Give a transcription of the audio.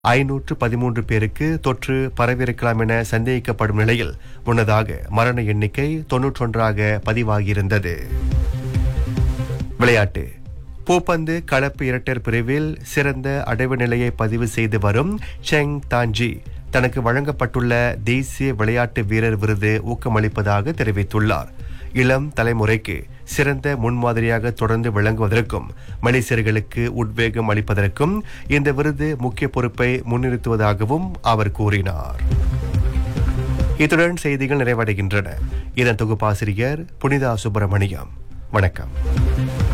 ஐநூற்று பதிமூன்று பேருக்கு தொற்று பரவியிருக்கலாம் என சந்தேகிக்கப்படும் நிலையில் முன்னதாக மரண எண்ணிக்கை தொன்னூற்றொன்றாக பதிவாகியிருந்தது விளையாட்டு பூப்பந்து கலப்பு இரட்டர் பிரிவில் சிறந்த அடைவு நிலையை பதிவு செய்து வரும் செங் தாஞ்சி தனக்கு வழங்கப்பட்டுள்ள தேசிய விளையாட்டு வீரர் விருது ஊக்கமளிப்பதாக தெரிவித்துள்ளார் இளம் தலைமுறைக்கு சிறந்த முன்மாதிரியாக தொடர்ந்து விளங்குவதற்கும் மலேசியர்களுக்கு உத்வேகம் அளிப்பதற்கும் இந்த விருது முக்கிய பொறுப்பை முன்னிறுத்துவதாகவும் அவர் கூறினார் இத்துடன் செய்திகள் நிறைவடைகின்றன இதன் தொகுப்பாசிரியர் புனிதா சுப்பிரமணியம் வணக்கம்